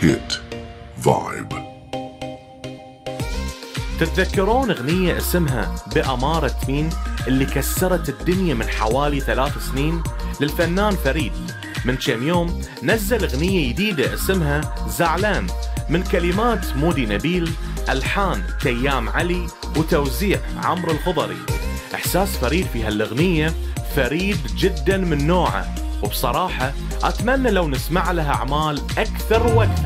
Hit Vibe تتذكرون اغنية اسمها بأمارة مين اللي كسرت الدنيا من حوالي ثلاث سنين للفنان فريد من كم يوم نزل اغنية جديدة اسمها زعلان من كلمات مودي نبيل الحان تيام علي وتوزيع عمرو الخضري احساس فريد في هالاغنية فريد جدا من نوعه وبصراحة اتمنى لو نسمع لها اعمال اكثر واكثر